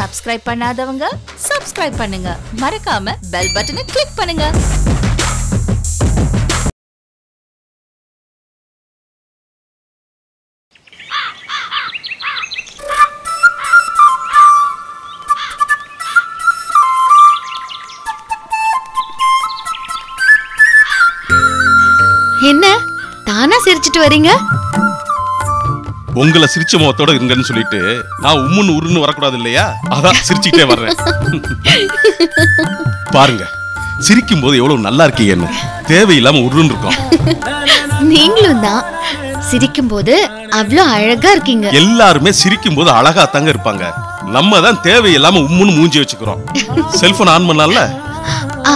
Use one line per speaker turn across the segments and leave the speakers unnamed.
Subscribe பண்ணாதவங்க subscribe பண்ணுங்க மறக்காம பெல் பட்டனை கிளிக் பண்ணுங்க
என்ன தானா சிரிச்சிட்டு வரீங்க
உங்களை சிரிச்ச முகத்தோட இருங்கன்னு சொல்லிட்டு நான் உம்முன்னு உருன்னு வரக்கூடாது இல்லையா அதான் சிரிச்சுக்கிட்டே வர்றேன் பாருங்க சிரிக்கும் போது எவ்வளவு நல்லா இருக்கீங்கன்னு தேவையில்லாம உருன்னு இருக்கோம்
நீங்களும் தான் சிரிக்கும் போது அவ்வளோ அழகா இருக்கீங்க
எல்லாருமே சிரிக்கும் போது அழகா தாங்க இருப்பாங்க நம்ம தான் தேவையில்லாம உம்முன்னு மூஞ்சி வச்சுக்கிறோம் செல்போன் ஆன் பண்ணலாம்ல
ஆ,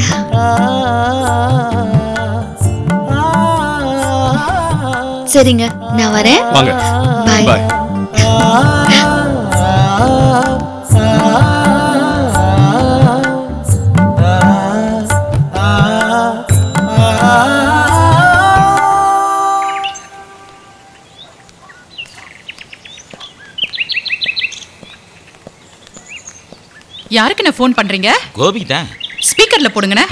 சரிங்க நான் வரேன்
வாங்க
Bye.
பாய்
யாருக்கு நான் ஃபோன் பண்றீங்க
கோபி தான்
ஸ்பீக்கர்ல போடுங்கண்ணே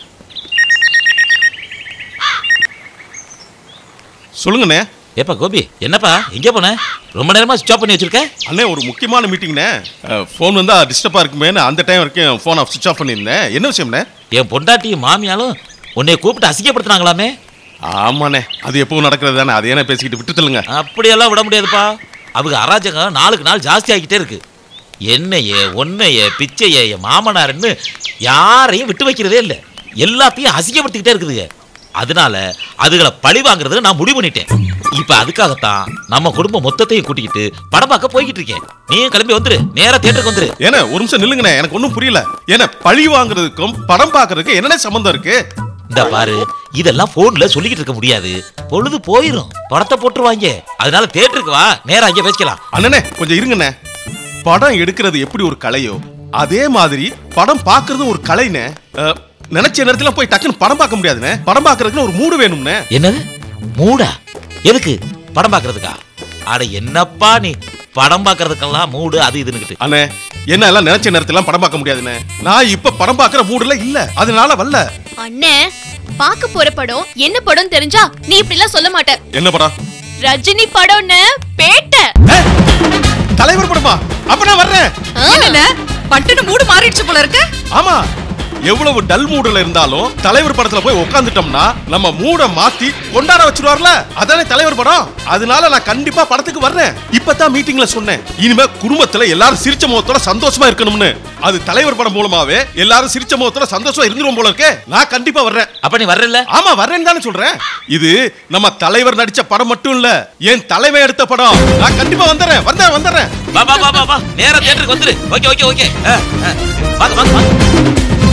சொல்லுங்கண்ணே
ஏப்பா கோபி என்னப்பா எங்கே போன ரொம்ப நேரமா ஸ்விட்ச் ஆஃப் பண்ணி வச்சிருக்க
அண்ணே ஒரு முக்கியமான மீட்டிங்ண்ணே ஃபோன் வந்தா டிஸ்டர்பா இருக்குமேன்னு அந்த டைம் வரைக்கும் ஃபோன் சுவிச் ஆஃப் பண்ணியிருந்தேன் என்ன விஷயம்ண்ணே
என் பொண்டாட்டியும் மாமியாலும் உன்னை கூப்பிட்டு அசிங்கப்படுத்துனாங்களாமே
ஆமாண்ணே அது எப்பவும் நடக்கிறது தானே அது ஏன்னா பேசிக்கிட்டு விட்டு தள்ளுங்க
அப்படியெல்லாம் விட முடியாதுப்பா அவங்க அராஜகம் நாளுக்கு நாள் ஜாஸ்தி ஆகிட்டே இருக்கு என்னையே ஒன்னையே பிச்சையே என் மாமனார்னு யாரையும் விட்டு வைக்கிறதே இல்லை எல்லாத்தையும் அசிங்கப்படுத்திக்கிட்டே இருக்குதுங்க அதனால அதுகளை பழி வாங்குறதுக்கு நான் முடிவு பண்ணிட்டேன் இப்ப அதுக்காகத்தான் நம்ம குடும்பம் மொத்தத்தையும் கூட்டிக்கிட்டு படம் பார்க்க போய்கிட்டு இருக்கேன் நீயும் கிளம்பி வந்துரு நேரா தியேட்டருக்கு வந்துரு
ஏன்னா ஒரு நிமிஷம் நில்லுங்கண்ணே எனக்கு ஒன்றும் புரியல ஏன்னா பழி வாங்குறதுக்கும் படம் பார்க்கறதுக்கு என்னென்ன சம்மந்தம் இருக்கு
இந்த பாரு இதெல்லாம் போன்ல சொல்லிக்கிட்டு இருக்க முடியாது பொழுது போயிரும் படத்தை போட்டுருவாங்க அதனால தியேட்டருக்கு வா நேரா அங்கே பேசிக்கலாம்
அண்ணனே கொஞ்சம் இருங்கண்ணே படம் எடுக்கிறது எப்படி ஒரு கலையோ அதே மாதிரி படம் பார்க்கறதும் ஒரு கலைண்ணே அஹ், நினைச்ச நேரத்துல போய் டக்குன்னு படம் பார்க்க முடியாதுண்ணே படம் பார்க்கறதுக்குன்னு ஒரு மூடு வேணும்ண்ணே
என்னது மூடா எதுக்கு படம் பார்க்கறதுக்கா அட என்னப்பா நீ படம் பார்க்கறதுக்கெல்லாம் மூடு அது இதுன்னுக்கிட்டு
அண்ணே என்ன எல்லாம் நினைச்ச நேரத்துல படம் பார்க்க முடியாதுண்ணே நான் இப்ப படம் பார்க்கற மூடுல இல்ல அதனால வரல
அண்ணே பார்க்க போற படம் என்ன படம் தெரிஞ்சா நீ இப்படி எல்லாம் சொல்ல மாட்ட
என்ன படம்
ரஜினி படம்னு பேட்ட
ஏய், தலைவர் படமா அப்ப நான் வர்றேன்
என்னண்ணே பட்டுன்னு மூடு மாறிடுச்சு போல இருக்கு
ஆமா எவ்வளவு டல் மூடுல இருந்தாலும் தலைவர் படத்துல போய் உட்காந்துட்டோம்னா நம்ம மூட மாத்தி கொண்டாட வச்சிருவார்ல அதானே தலைவர் படம் அதனால நான் கண்டிப்பா படத்துக்கு வர்றேன் இப்பதான் மீட்டிங்ல சொன்னேன் இனிமே குடும்பத்துல எல்லாரும் சிரிச்ச முகத்தோட சந்தோஷமா இருக்கணும்னு அது தலைவர் படம் மூலமாவே எல்லாரும் சிரிச்ச முகத்தோட சந்தோஷமா இருந்துரும் போல இருக்கே நான் கண்டிப்பா வர்றேன்
அப்ப நீ வர்றல
ஆமா வர்றேன்னு தானே சொல்றேன் இது நம்ம தலைவர் நடிச்ச படம் மட்டும் இல்ல என் தலைமை எடுத்த படம் நான் கண்டிப்பா வந்துடுறேன் வந்துடுறேன் வந்துடுறேன்
வா வா வா வா வா நேரா தியேட்டருக்கு வந்துரு ஓகே ஓகே ஓகே ஆ, ஆ. வாங்க வாங்க வாங்க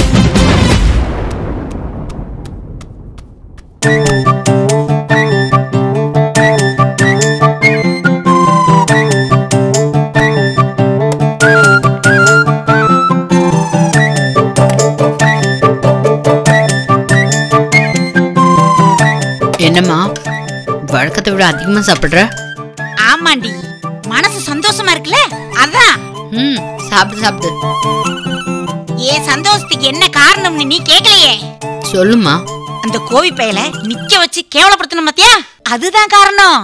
என்னம்மா வழக்கத்தை விட அதிகமா சாப்பிடுற
ஆமாண்டி மனசு சந்தோஷமா இருக்குல்ல அதான்
ம் சாப்பிடு சாப்பிடு
ஏன் சந்தோஷத்துக்கு என்ன காரணம்னு நீ கேக்கலையே
சொல்லுமா
அந்த கோவி பயல நிக்க வச்சு கேவலப்படுத்தணும் பாத்தியா அதுதான் காரணம்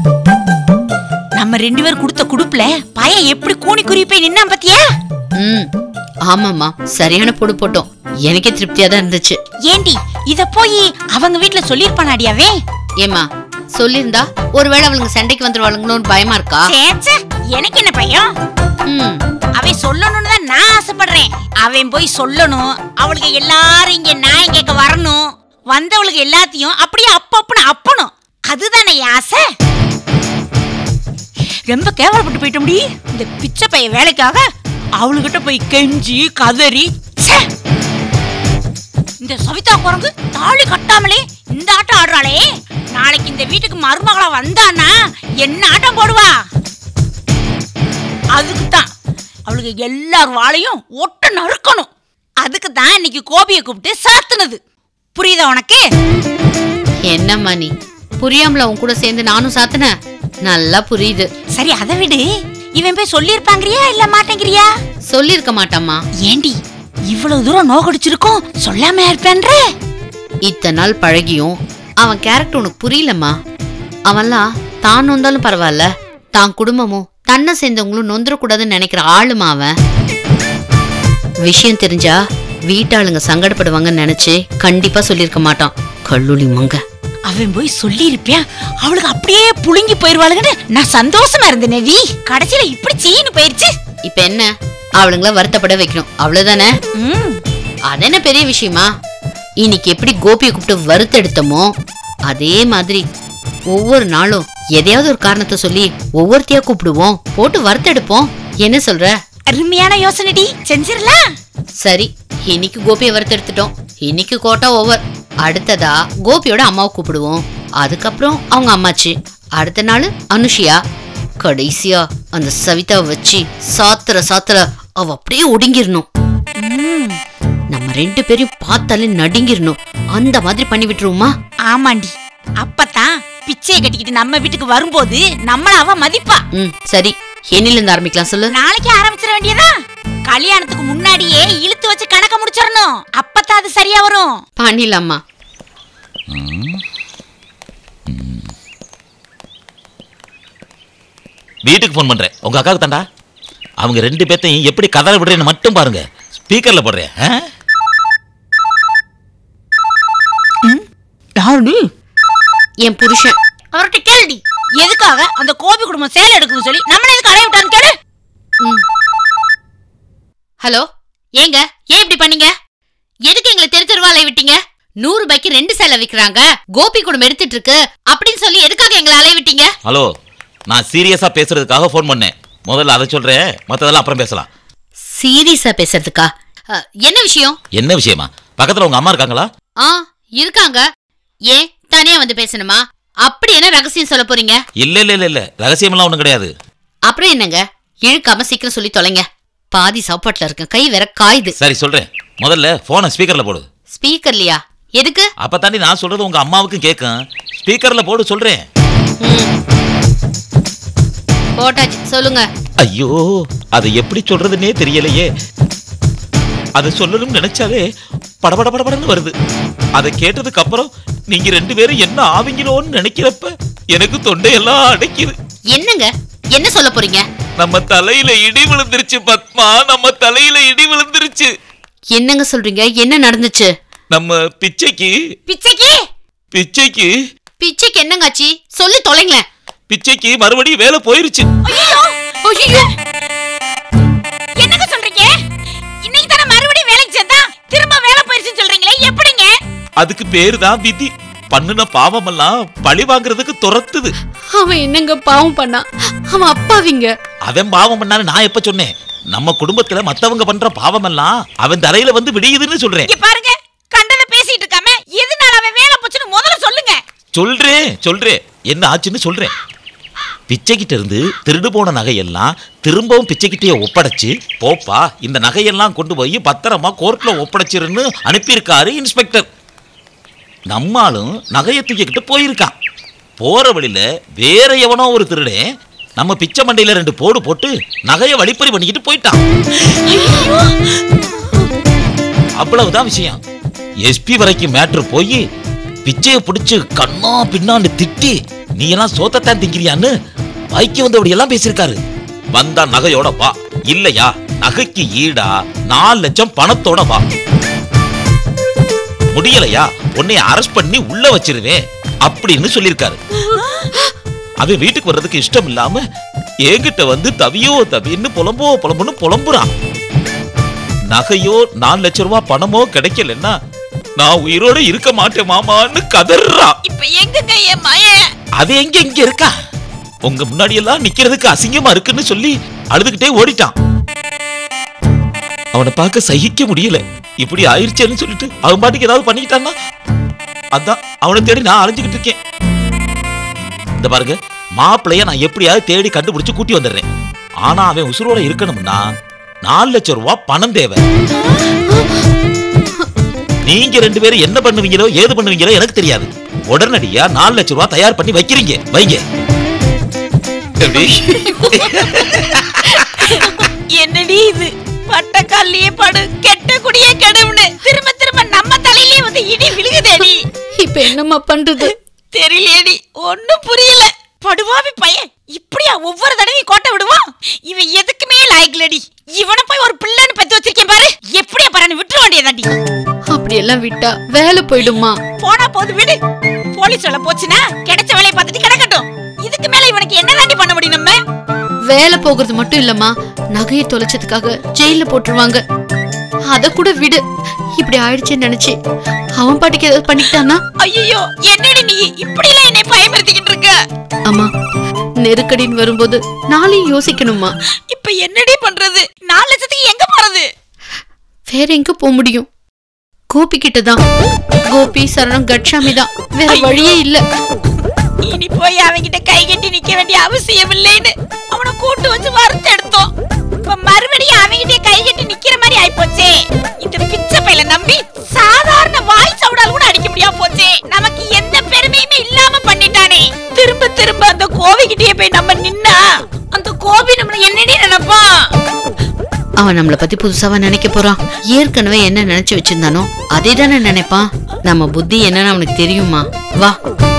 நம்ம ரெண்டு பேர் கொடுத்த குடுப்புல பையன் எப்படி கூனி குருவி போய் நின்னான் பாத்தியா
ம் ஆமாம்மா சரியான பொடு போட்டோம் எனக்கே திருப்தியா தான் இருந்துச்சு
ஏண்டி இத போய் அவங்க வீட்ல சொல்லிருப்பானாடியாவே
ஏமா சொல்லியிருந்தா ஒருவேளை அவளுங்க சண்டைக்கு வந்துருவாளுங்களோன்னு பயமா இருக்கா
சேச்சே எனக்கு என்ன பையன்
ம்
அவன் சொல்லணும்னு தான் நான் ஆசைப்படுறேன் அவன் போய் சொல்லணும் அவளுக்கு எல்லாரும் இங்க நியாயம் கேட்க வரணும் வந்தவளுக்கு எல்லாத்தையும் அப்படியே அப்பப்பன்னு அப்பணும் அதுதானே என் ஆசை ரொம்ப கேவலப்பட்டு போயிட்டோம்டி இந்த பிச்சை பைய வேலைக்காக அவளுகிட்ட போய் கெஞ்சி கதறி ச்சே! இந்த சவிதா குரங்கு தாலி கட்டாமலே இந்த ஆட்டம் ஆடுறாளே நாளைக்கு இந்த வீட்டுக்கு மருமகளா வந்தான்னா என்ன ஆட்டம் போடுவா அதுக்கு தான் அவளுக்கு எல்லார் வாளையும் ஒட்ட நறுக்கணும் அதுக்கு தான் இன்னைக்கு கோபியை கூப்பிட்டு சாத்துனது புரியுதா உனக்கு
என்னம்மா நீ புரியாமல உன் கூட சேர்ந்து நானும் சாத்தினேன் நல்லா புரியுது
சரி அதை விடு இவன் போய் சொல்லியிருப்பாங்கறியா இல்ல மாட்டேங்கிறியா
சொல்லியிருக்க மாட்டாம்மா
ஏண்டி இவ்வளவு தூரம் நோகடிச்சிருக்கோம் சொல்லாம இருப்பேன்ற
இத்தனை நாள் பழகியும் அவன் கேரக்டர் உனக்கு புரியலம்மா அவன்லாம் தான் நொந்தாலும் பரவாயில்ல தான் குடும்பமும் தன்னை சேர்ந்தவங்களும் நொந்துடக்கூடாதுன்னு நினைக்கிற ஆளுமா அவன் விஷயம் தெரிஞ்சா வீட்டாளுங்க சங்கடப்படுவாங்கன்னு நினைச்சு கண்டிப்பா சொல்லியிருக்க மாட்டான் கல்லூலி மங்க
அவன் போய் சொல்லி இருப்பான் அவளுக்கு அப்படியே புழுங்கி போயிருவாளுங்கன்னு நான் சந்தோஷமா இருந்தேன் வி கடைசியில இப்படி சீனு போயிருச்சு
இப்ப என்ன அவளுங்கள வருத்தப்பட வைக்கணும் அவ்வளவுதானே
ம்,
அது என்ன பெரிய விஷயமா இன்னைக்கு எப்படி கோபியை கூப்பிட்டு வறுத்தெடுத்தோமோ அதே மாதிரி ஒவ்வொரு நாளும் எதையாவது ஒரு காரணத்தை சொல்லி ஒவ்வொருத்தையா கூப்பிடுவோம் போட்டு வறுத்தெடுப்போம் என்ன சொல்ற
அருமையான யோசனைடி செஞ்சிரலாம்
சரி இன்னைக்கு கோபியை வறுத்தெடுத்துட்டோம் இன்னைக்கு கோட்டா ஓவர் அடுத்ததா கோபியோட அம்மாவை கூப்பிடுவோம் அதுக்கப்புறம் அவங்க அம்மாச்சி அடுத்த நாள் அனுஷியா கடைசியா அந்த சவிதாவை வச்சு சாத்திர சாத்திர அவ அப்படியே ஒடுங்கிரணும் நம்ம ரெண்டு பேரையும் பார்த்தாலே நடுங்கிரணும் அந்த மாதிரி பண்ணி விட்டுருவோமா
ஆமாண்டி அப்பதான் பிச்சையை கட்டிக்கிட்டு நம்ம வீட்டுக்கு வரும்போது நம்மள அவ மதிப்பா
ம் சரி என்னில இருந்து ஆரம்பிக்கலாம் சொல்லு
நாளைக்கு ஆரம்பிச்சிட வேண்டியதா கல்யாணத்துக்கு முன்னாடியே இழுத்து வச்சு கணக்க முடிச்சிடணும் அப்பதான் அது சரியா வரும்
பண்ணிடலாமா
வீட்டுக்கு ஃபோன் பண்றேன் உங்க அக்காவுக்கு தாண்டா அவங்க ரெண்டு பேர்த்தையும் எப்படி கதற விடுறேன்னு மட்டும் பாருங்க ஸ்பீக்கர்ல போடுறேன் ஆ?
யாருடி
என் புருஷன்
அவர்கிட்ட கேளுடி எதுக்காக அந்த கோபி குடும்பம் சேலை எடுக்குதுன்னு சொல்லி நம்மள எதுக்கு அலைய விட்டான்னு கேளு
ம். ஹலோ ஏங்க ஏன் இப்படி பண்ணீங்க எதுக்கு எங்களை தெரு தெருவாலை விட்டீங்க நூறு ரூபாய்க்கு ரெண்டு சேலை விக்கிறாங்க கோபி குடும்பம் எடுத்துட்டு இருக்கு அப்படின்னு சொல்லி எதுக்காக எங்களை அலைய விட்டீங்க
ஹலோ நான் சீரியஸா பேசுறதுக்காக ஃபோன் பண்ணேன் முதல்ல அதை சொல்றேன் மத்ததெல்லாம் அப்புறம் பேசலாம்
சீரியஸா பேசுறதுக்கா அ, என்ன விஷயம்
என்ன விஷயமா பக்கத்துல உங்க அம்மா இருக்காங்களா
ஆ இருக்காங்க ஏன் தனியா வந்து பேசணுமா அப்படி என்ன ரகசியம் சொல்ல போறீங்க
இல்ல இல்ல இல்ல இல்ல ரகசியமெல்லாம் ஒண்ணும் கிடையாது
அப்புறம் என்னங்க இழுக்காம சீக்கிரம் சொல்லி தொலைங்க பாதி சாப்பாட்டுல இருக்க கை வேற காயுது
சரி சொல்றேன் முதல்ல போனை ஸ்பீக்கர்ல போடு
ஸ்பீக்கர்லையா எதுக்கு
அப்ப தாண்டி நான் சொல்றது உங்க அம்மாவுக்கும் கேட்கும் ஸ்பீக்கர்ல போடு சொல்றேன்
ம். போட்டாச்சு சொல்லுங்க
ஐயோ அதை எப்படி சொல்றதுன்னே தெரியலையே அதை சொல்லணும்னு நினைச்சாலே படபட படபடன்னு வருது அதை கேட்டதுக்கு அப்புறம் நீங்க ரெண்டு பேரும் என்ன ஆவீங்களோன்னு நினைக்கிறப்ப எனக்கு தொண்டையெல்லாம் அடைக்குது
என்னங்க என்ன சொல்ல போறீங்க
நம்ம தலையில இடி விழுந்துருச்சு பத்மா நம்ம தலையில இடி விழுந்துருச்சு
என்னங்க சொல்றீங்க என்ன நடந்துச்சு
நம்ம பிச்சைக்கு
பிச்சைக்கு
பிச்சைக்கு
பிச்சைக்கு என்னங்காச்சி சொல்லி தொலைங்களேன்
பிச்சைக்கு மறுபடியும் வேலை போயிருச்சு
ஐயோ என்னங்க சொல்றீங்க இன்னைக்கு தானே மறுபடியும் வேலைக்கு சேர்ந்தா திரும்ப வேலை போயிருச்சுன்னு சொல்றீங்களே எப்படிங்க
அதுக்கு பேரு தான் விதி பண்ணுன பாவமெல்லாம் பழி வாங்குறதுக்கு துரத்துது
அவன் என்னங்க பாவம் பண்ணா அவன் அப்பாவிங்க
அவன் பாவம் பண்ணான்னு நான் எப்ப சொன்னேன் நம்ம குடும்பத்துல மத்தவங்க பண்ற பாவமெல்லாம் அவன் தரையில வந்து விடியுதுன்னு சொல்றேன்
இங்க பாருங்க கண்டத பேசிட்டு இருக்காம எதனால அவன் வேலை போச்சுன்னு முதல்ல சொல்லுங்க
சொல்றேன் சொல்றேன் என்ன ஆச்சுன்னு சொல்றேன் பிச்சைக்கிட்ட இருந்து திருடு போன நகையெல்லாம் திரும்பவும் பிச்சைக்கிட்டே ஒப்படைச்சு போப்பா இந்த நகையெல்லாம் கொண்டு போய் பத்திரமா கோர்ட்ல ஒப்படைச்சிருன்னு அனுப்பியிருக்காரு இன்ஸ்பெக்டர் நம்மாலும் நகையை தூக்கிக்கிட்டு போயிருக்கான் போற வழியில வேற எவனோ ஒரு திருடன் நம்ம பிச்சை மண்டையில ரெண்டு போடு போட்டு நகையை வழிப்பறி பண்ணிக்கிட்டு போயிட்டான் அவ்வளவுதான் விஷயம் எஸ்பி வரைக்கும் மேட்ரு போய் பிச்சையை பிடிச்சு கண்ணா பின்னான்னு திட்டி நீ எல்லாம் சோத்தத்தான் திங்கிறியான்னு வைக்க வந்தபடி எல்லாம் பேசியிருக்காரு வந்தா நகையோட வா இல்லையா நகைக்கு ஈடா நாலு லட்சம் பணத்தோட வா முடியலையா உன்னை அரெஸ்ட் பண்ணி உள்ள வச்சிருவேன் அப்படின்னு சொல்லியிருக்காரு அவன் வீட்டுக்கு வர்றதுக்கு இஷ்டம் இல்லாம என்கிட்ட வந்து தவியோ தவின்னு புலம்போ புலம்புன்னு புலம்புறான் நகையோ நாலு லட்ச ரூபாய் பணமோ கிடைக்கலன்னா நான் உயிரோட இருக்க மாட்டேன் மாமான்னு கதறான்
இப்ப எங்கங்க என் மயன்
அவன் எங்க இங்க இருக்கா உங்க முன்னாடி எல்லாம் நிக்கிறதுக்கு அசிங்கமா இருக்குன்னு சொல்லி அழுதுகிட்டே ஓடிட்டான் அவனை பார்க்க சகிக்க முடியல இப்படி ஆயிருச்சேன்னு சொல்லிட்டு அவன் பாட்டுக்கு ஏதாவது பண்ணிக்கிட்டான்னா அதான் அவனை தேடி நான் அலைஞ்சுக்கிட்டு இருக்கேன் இந்த பாருங்க மாப்பிளைய நான் எப்படியாவது தேடி கண்டுபிடிச்சு கூட்டி வந்துடுறேன் ஆனா அவன் உசுரோட இருக்கணும்னா நாலு லட்சம் ரூபாய் பணம் தேவை நீங்க ரெண்டு பேரும் என்ன பண்ணுவீங்களோ ஏது பண்ணுவீங்களோ எனக்கு தெரியாது உடனடியா நாலு லட்சம் ரூபாய் தயார் பண்ணி வைக்கிறீங்க வைங்க எப்படி
கடவுளே திரும்ப திரும்ப நம்ம தலையிலே வந்து இடி விழுகுதேடி
இப்ப என்னம்மா பண்றது
தெரியலையேடி ஒண்ணும் புரியல படுவாவி பையன் இப்படியா ஒவ்வொரு தடவையும் கோட்டை விடுவான் இவன் எதுக்குமே லாய்க்கலடி இவனை போய் ஒரு பிள்ளைன்னு பெத்து வச்சிருக்கேன் பாரு எப்படியா பாரு விட்டுற வேண்டியதாண்டி
அப்படியெல்லாம் விட்டா வேலை போயிடுமா
போனா போது விடு போலீஸ் சொல்ல போச்சுன்னா கிடைச்ச வேலையை பார்த்துட்டு கிடக்கட்டும் இதுக்கு மேல இவனுக்கு என்ன தாண்டி பண்ண முடியும் நம்ம
வேலை போகிறது மட்டும் இல்லம்மா நகையை தொலைச்சதுக்காக ஜெயில போட்டுருவாங்க அத கூட விடு இப்படி ஆயிடுச்சுன்னு நினைச்சு அவன் பாட்டுக்கு ஏதாவது பண்ணிக்கிட்டானா
ஐயோ என்னடி நீ இப்படி எல்லாம் என்னை பயமுறுத்திக்கிட்டு இருக்க
அம்மா நெருக்கடின்னு வரும்போது நாளையும் யோசிக்கணுமா
இப்ப என்னடி பண்றது நாலு லட்சத்துக்கு எங்க போறது
வேற எங்க போக முடியும் கோபி கிட்ட தான் கோபி சரணம் கட்சாமி தான் வேற வழியே இல்ல
இனி போய் அவன்கிட்ட கை கட்டி நிக்க வேண்டிய அவசியம் இல்லைன்னு அவனை கூட்டு வச்சு வறுத்து எடுத்தோம் இப்ப மறுபடியும் அவன்கிட்ட கை கட்டி நிக்கிற மாதிரி ஆயிப்போச்சே இந்த பிச்சை பையில நம்பி சாதாரண வாய் சவுடால் கூட அடிக்க முடியாம போச்சே நமக்கு எந்த பெருமையுமே இல்லாம பண்ணிட்டானே திரும்ப திரும்ப அந்த கோவிக்கிட்டே போய் நம்ம நின்னா அந்த கோபி நம்மள என்னடி நினைப்பான்
அவன் நம்மளை பத்தி புதுசாவா நினைக்க போறான் ஏற்கனவே என்ன நினைச்சு வச்சிருந்தானோ அதே தானே நினைப்பான் நம்ம புத்தி என்னன்னு அவனுக்கு தெரியுமா வா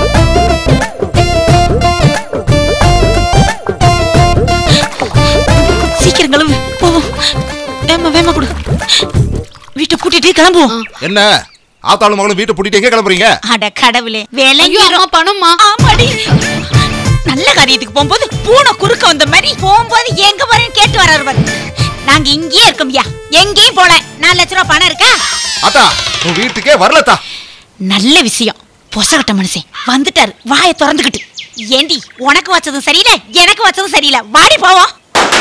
சீக்கிரம் கிளம்பு போவோம் வேமா வேமா கொடு வீட்டை பூட்டிட்டு கிளம்புவோம்
என்ன ஆத்தாளும் மகளும் வீட்டை பூட்டிட்டு எங்க கிளம்புறீங்க
அட கடவுளே வேலை
ஐயோ அம்மா பணம்மா
ஆமாடி நல்ல காரியத்துக்கு போகும்போது பூனை குறுக்க வந்த மாதிரி போகும்போது எங்க வரேன்னு கேட்டு வர்றாரு பாரு. நாங்க இங்கேயே இருக்கோம்யா எங்கேயும் போல நாலு லட்ச ரூபா பணம் இருக்கா
அத்தா உன் வீட்டுக்கே வரலத்தா
நல்ல விஷயம் பொசகட்ட மனுஷன் வந்துட்டாரு வாயை திறந்துக்கிட்டு ஏண்டி உனக்கு வச்சதும் சரியில்லை எனக்கு வச்சதும் சரியில்லை வாடி போவோம்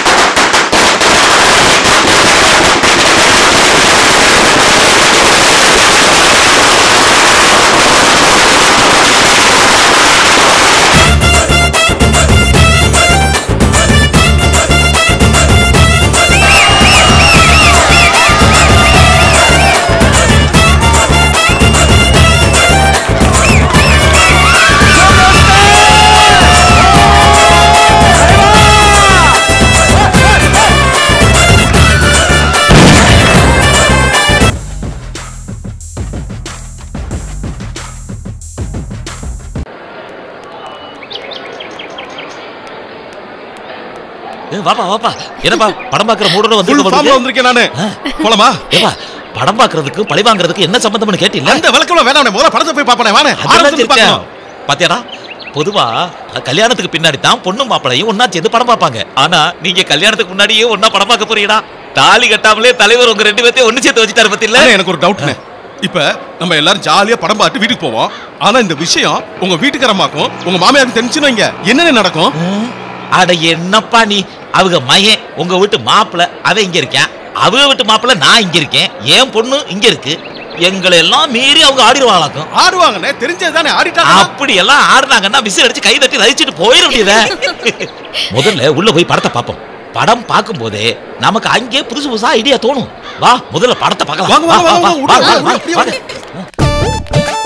ஏ, வாப்பா வாப்பா என்னப்பா படம் பார்க்குற மூடோட
ஃபுல் ஃபார்ம்ல
வந்து
வந்திருக்கேன் நானு போலாமா
ஏப்பா படம் பார்க்கறதுக்கு பழி வாங்குறதுக்கு என்ன சம்பந்தம்னு கேட்டில்ல
அந்த விளக்கம்லாம் வேணாம் முதல்ல படத்தை போய் பாப்பனே வானே
அதெல்லாம்
ஆரம்பத்துல
தெரியும்
பார்க்கணும்
பாத்தியாடா பொதுவா கல்யாணத்துக்கு பின்னாடி தான் பொண்ணும் மாப்பிளையும் ஒன்னா சேர்ந்து படம் பார்ப்பாங்க ஆனா நீங்க கல்யாணத்துக்கு முன்னாடியே ஒன்னா படம் பார்க்க போறீங்கடா தாலி கட்டாமலே தலைவர் உங்க ரெண்டு பேர்த்தையும் ஒண்ணு சேர்த்து வச்சுட்டாரு பத்தியில
அண்ணே, எனக்கு ஒரு டவுட்னே இப்ப நம்ம எல்லாரும் ஜாலியா படம் பார்த்து வீட்டுக்கு போவோம் ஆனா இந்த விஷயம் உங்க வீட்டுக்காரமாக்கும் உங்க மாமியாருக்கு தெரிஞ்சுன்னு வைங்க என்னென்ன நடக்கும்
அட என்னப்பா நீ அவங்க மயன் உங்க வீட்டு மாப்பிள அவன் இங்க இருக்கேன் அவங்க வீட்டு மாப்பிள நான் இங்க இருக்கேன் என் பொண்ணு இங்க இருக்கு எங்களை எல்லாம் மீறி அவங்க ஆடிடுவாங்களாக்கும்
ஆடுவாங்கண்ணே தெரிஞ்சதுதானே ஆடிட்டாங்க
அப்படி எல்லாம் ஆடுனாங்கன்னா விசில் அடிச்சு கை தட்டி ரசிச்சுட்டு போயிட முடியல முதல்ல உள்ள போய் படத்தை பார்ப்போம் படம் பார்க்கும் போதே நமக்கு அங்கே புதுசு புதுசா ஐடியா தோணும் வா முதல்ல படத்தை பார்க்கலாம்
வாங்க, வாங்க,
வா, வா,
வாங்க,
வா,
விடு,
வா,
விடு,
வா,
அப்படியே
வாங்க.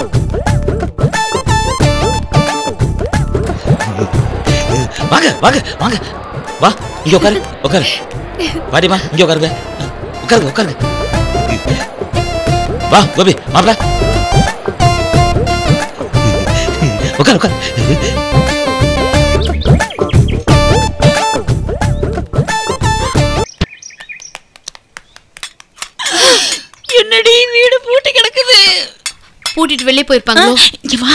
வாங்க வாங்க வாங்க வா இங்க உட்காரு உட்காரு வாடிமா இங்க உட்காருங்க உட்காருங்க உட்காருங்க வா கோபி மாப்பிள உட்காரு உட்காரு
என்னடி வீடு பூட்டி கிடக்குது
பூட்டிட்டு வெளியே போயிருப்பாங்களோ
இங்க வா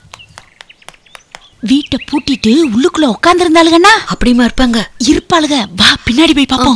வீட்டை பூட்டிட்டு உள்ளுக்குள்ள உட்கார்ந்து இருந்தாளுகன்னா
அப்படிமா இருப்பாங்க
இருப்பாளுக வா பின்னாடி போய் பாப்போம்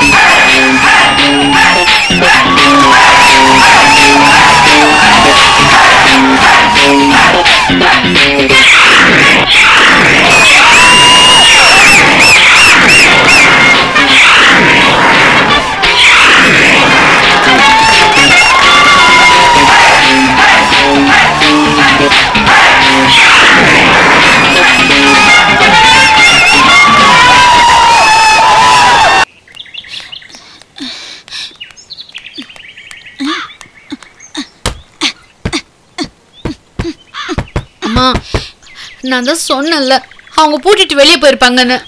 அம்மா நான் தான் சொன்னேன்ல அவங்க பூட்டிட்டு வெளியே போயிருப்பாங்கன்னு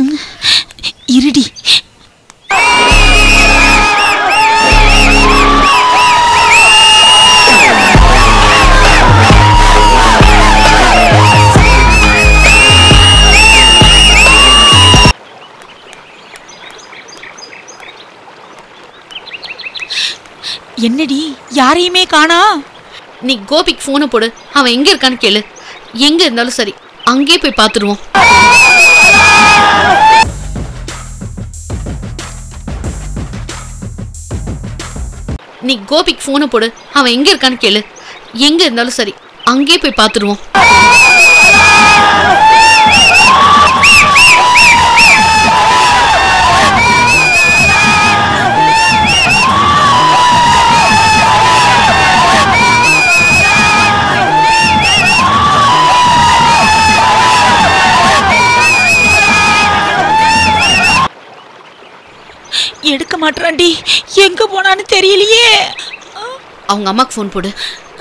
இருடி என்னடி யாரையுமே காணா
நீ கோபிக்கு போனை போடு அவன் எங்க இருக்கான்னு கேளு எங்க இருந்தாலும் சரி அங்கேயே போய் பார்த்துருவோம் நீ கோபிக்கு போனை போடு அவன் எங்க இருக்கான்னு கேளு எங்க இருந்தாலும் சரி அங்கேயே போய் பார்த்துருவோம்
எடுக்க மாட்டான்டி எங்க போனான்னு தெரியலையே
அவங்க அம்மாக்கு ஃபோன் போடு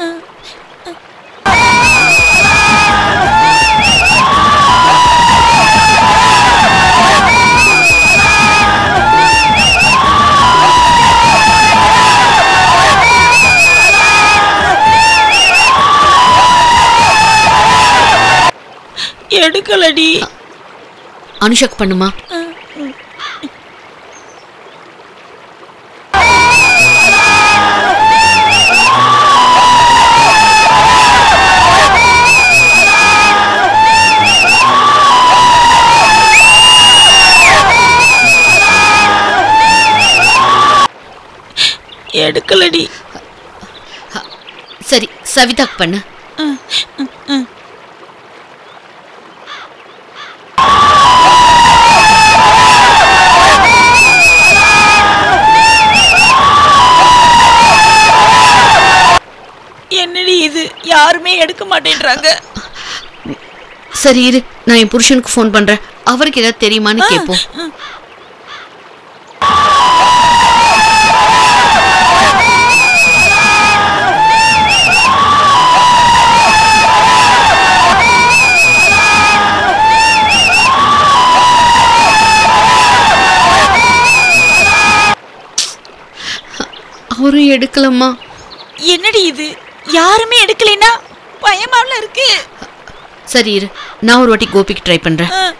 எடுக்கலடி
அனுஷாக்கு பண்ணுமா
எடுக்கலடி
சரி சவிதாக்கு பண்ணு
என்னடி இது யாருமே எடுக்க மாட்டேன்றாங்க
சரி இரு நான் என் புருஷனுக்கு ஃபோன் பண்றேன் அவருக்கு ஏதாவது தெரியுமான்னு கேட்போம் அவரும் எடுக்கலம்மா
என்னடி இது யாருமே எடுக்கலைன்னா பயமாவில் இருக்கு
சரி இரு நான் ஒரு வாட்டி கோபிக்கு ட்ரை பண்றேன்
ஆ,